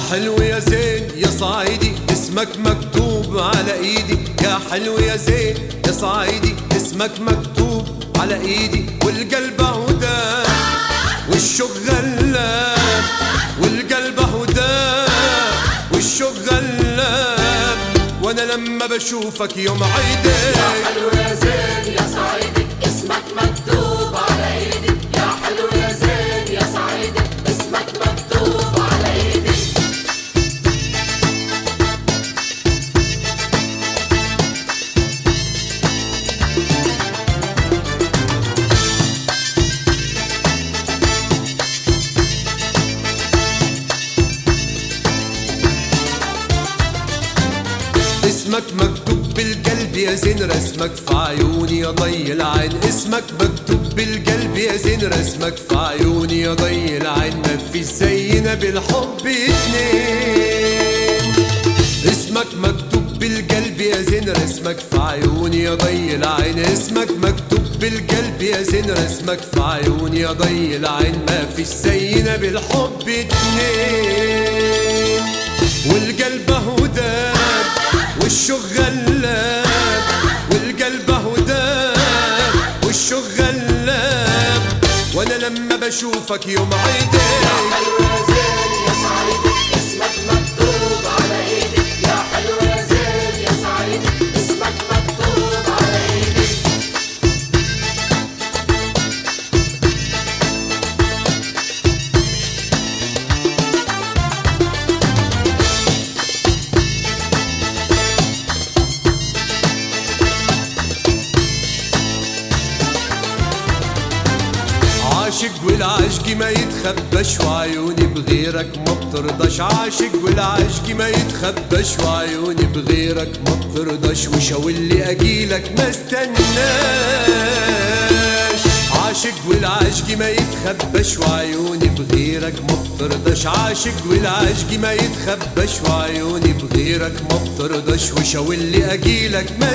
حلو يا زين يا صعيدي اسمك مكتوب على ايدي يا حلو يا زين يا صعيدي اسمك مكتوب على ايدي والقلب هدى والشوق غلاب والقلب هدى والشوق غلاب وانا لما بشوفك يوم عيدي يا حلو يا زين يا صعيدي اسمك مكتوب على ايدي يا حلو يا زين يا صعيدي اسمك مكتوب على ايدي اسمك مكتوب بالقلب يا زين رسمك في عيوني يا ضي العين اسمك مكتوب بالقلب يا زين رسمك في عيوني يا ضي العين ما في زينا بالحب اتنين اسمك مكتوب بالقلب يا زين رسمك في عيوني يا ضي العين اسمك مكتوب بالقلب يا زين رسمك في عيوني يا ضي العين ما في زينا بالحب اتنين والقلب هدى والشوق غلاب والقلب هداب والشوق غلاب وانا لما بشوفك يوم عيدي حلو يا زين يا صعيدي اسمك مكتوب على ايدي يا حلو يا زين يا صعيدي اسمك مكتوب على ايدي عاشق والعشق ما يتخبش وعيوني بغيرك ما بترضاش عاشق والعشق ما يتخبش وعيوني بغيرك ما بترضاش وشاولي اجيلك ما استناش عاشق والعشق ما يتخبش وعيوني بغيرك ما بترضاش عاشق والعشق ما يتخبش وعيوني بغيرك ما بترضاش وشاولي اجيلك ما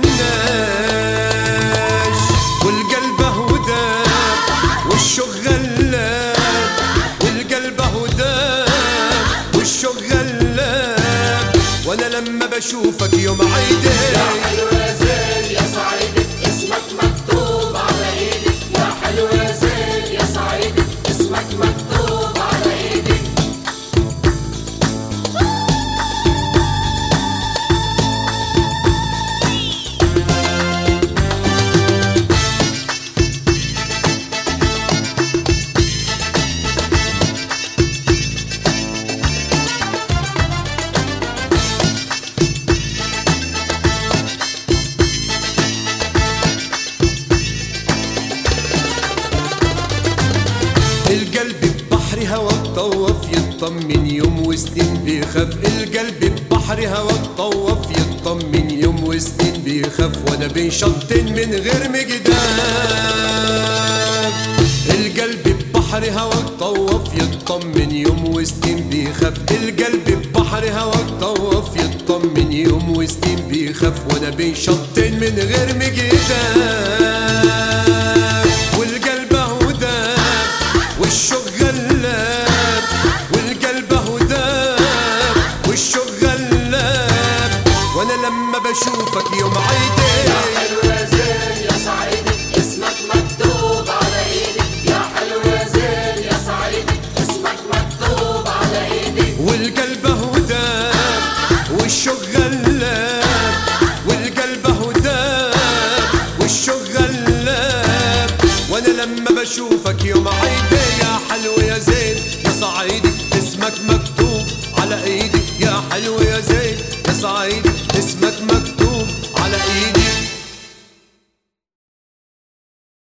استناش والقلب هدى والشوق غلاب والقلب هدى والشوق غلاب وانا لما بشوفك يوم عيدي حلو يا زين يا صعيدي اسمك مكتوب على ايدي يا حلو يا زين يا صعيدي اسمك مكتوب على ايدي القلب ببحر هواك طوف يطمن يوم وسنين بيخاف القلب ببحر هواك طوف يطمن يوم وسنين بيخاف وانا بين شطين من غير مجداف القلب ببحر هواك طوف يطمن يوم وسنين بيخاف القلب ببحر هواك طوف يطمن يوم وسنين بيخاف وانا بين شطين من غير مجداف والقلب هدى والشوق غلاب والقلب هداب والشوق غلاب وانا لما بشوفك يوم عيدي حلو يا زين يا صعيدي اسمك مكتوب على ايدي يا حلو يا زين يا صعيدي اسمك مكتوب على ايدي والقلب هداب والشوق غلاب والقلب هداب والشوق غلاب وانا لما بشوفك يوم عيدي يا حلو يا زين يا صعيدي اسمك مكتوب على ايدي يا حلو يا زين يا صعيدي اسمك مكتوب